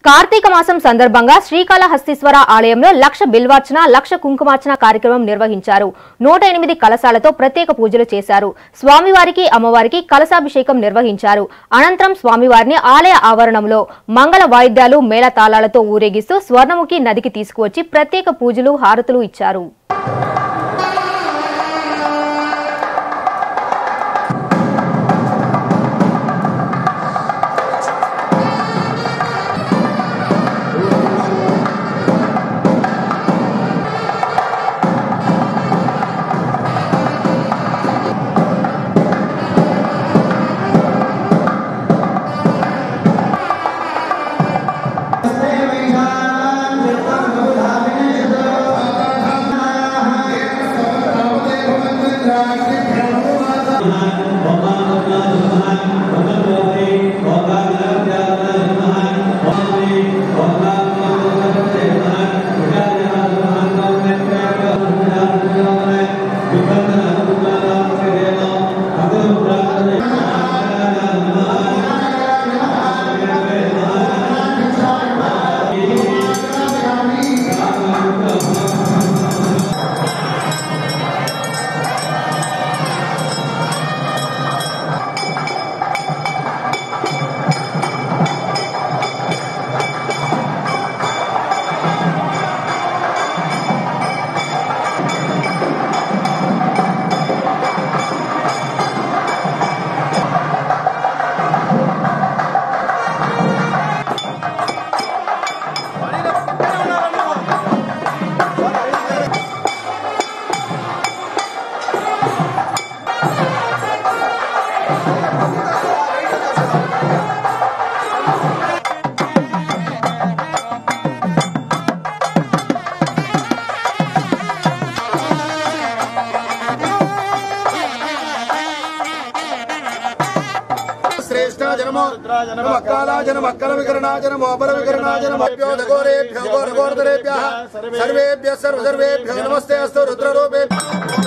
కార్తీక మాసం సందర్భంగా శ్రీకాళహస్తీశ్వర ఆలయంలో లక్ష బిల్వార్చన లక్ష కుంకుమార్చన కార్యక్రమం నిర్వహించారు నూట ఎనిమిది కలశాలతో ప్రత్యేక పూజలు చేశారు స్వామివారికి అమ్మవారికి కలశాభిషేకం నిర్వహించారు అనంతరం స్వామివారిని ఆలయ ఆవరణంలో మంగళ వాయిద్యాలు మేళతాళాలతో ఊరేగిస్తూ స్వర్ణముఖి నదికి తీసుకువచ్చి ప్రత్యేక పూజలు హారతులు ఇచ్చారు శ్రేష్ఠ జనమో నమకాల జనమక్కల వికరణా జనమోపర వికరణా జనమభ్యో ఘోరేభ్యో ఘోరఘోరతరేభ్య సర్వేభ్య సర్వ సర్వేభ్యో నమస్తే అస్తు రుద్రరూపే